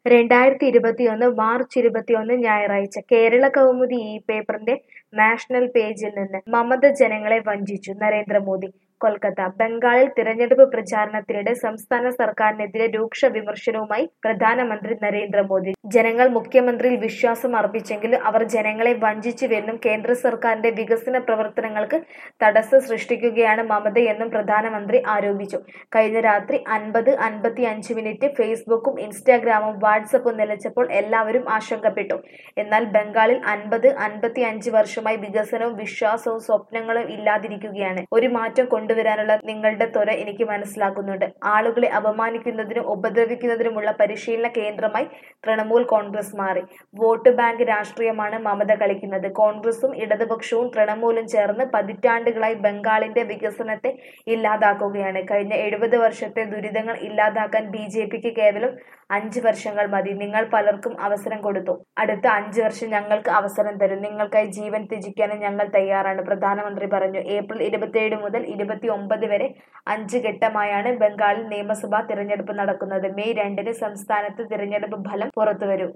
രണ്ടായിരത്തി ഇരുപത്തിയൊന്ന് മാർച്ച് ഇരുപത്തിയൊന്ന് ഞായറാഴ്ച കേരള കൗമുദി ഈ പേപ്പറിന്റെ നാഷണൽ പേജിൽ നിന്ന് മമത ജനങ്ങളെ വഞ്ചിച്ചു നരേന്ദ്രമോദി കൊൽക്കത്ത ബംഗാളിൽ തിരഞ്ഞെടുപ്പ് പ്രചാരണത്തിനിടെ സംസ്ഥാന സർക്കാരിനെതിരെ രൂക്ഷ വിമർശനവുമായി പ്രധാനമന്ത്രി നരേന്ദ്രമോദി ജനങ്ങൾ മുഖ്യമന്ത്രിയിൽ വിശ്വാസം അർപ്പിച്ചെങ്കിലും അവർ ജനങ്ങളെ വഞ്ചിച്ചുവെന്നും കേന്ദ്ര സർക്കാരിന്റെ വികസന പ്രവർത്തനങ്ങൾക്ക് തടസ്സം സൃഷ്ടിക്കുകയാണ് മമതയെന്നും പ്രധാനമന്ത്രി ആരോപിച്ചു കഴിഞ്ഞ രാത്രി അൻപത് അൻപത്തി അഞ്ച് മിനിറ്റ് ഫേസ്ബുക്കും ഇൻസ്റ്റാഗ്രാമും വാട്സപ്പും നിലച്ചപ്പോൾ എല്ലാവരും ആശങ്കപ്പെട്ടു എന്നാൽ ബംഗാളിൽ അൻപത് അൻപത്തി അഞ്ച് വർഷമായി വികസനവും വിശ്വാസവും സ്വപ്നങ്ങളും ഇല്ലാതിരിക്കുകയാണ് ഒരു മാറ്റം കൊണ്ടുവരാനുള്ള നിങ്ങളുടെ ത്വര എനിക്ക് മനസ്സിലാക്കുന്നുണ്ട് ആളുകളെ അപമാനിക്കുന്നതിനും ഉപദ്രവിക്കുന്നതിനുമുള്ള പരിശീലന കേന്ദ്രമായി തൃണമൂൽ കോൺഗ്രസ് മാറി വോട്ട് ബാങ്ക് രാഷ്ട്രീയമാണ് മമത കളിക്കുന്നത് കോൺഗ്രസും ഇടതുപക്ഷവും തൃണമൂലും ചേർന്ന് പതിറ്റാണ്ടുകളായി ബംഗാളിന്റെ വികസനത്തെ ഇല്ലാതാക്കുകയാണ് കഴിഞ്ഞ എഴുപത് വർഷത്തെ ദുരിതങ്ങൾ ഇല്ലാതാക്കാൻ ബി ജെ പിക്ക് കേവലം അഞ്ച് വർഷങ്ങൾ മതി നിങ്ങൾ പലർക്കും അവസരം കൊടുത്തു അടുത്ത അഞ്ച് വർഷം ഞങ്ങൾക്ക് അവസരം തരും നിങ്ങൾക്കായി ജീവൻ ത്യജിക്കാനും ഞങ്ങൾ തയ്യാറാണ് പ്രധാനമന്ത്രി പറഞ്ഞു ഏപ്രിൽ ഇരുപത്തിയേഴ് മുതൽ ഇരുപത്തി ഒമ്പത് വരെ അഞ്ച് ഘട്ടമായാണ് ബംഗാളിൽ നിയമസഭാ തിരഞ്ഞെടുപ്പ് നടക്കുന്നത് മെയ് രണ്ടിന് സംസ്ഥാനത്ത് തിരഞ്ഞെടുപ്പ് ഫലം പുറത്തുവരും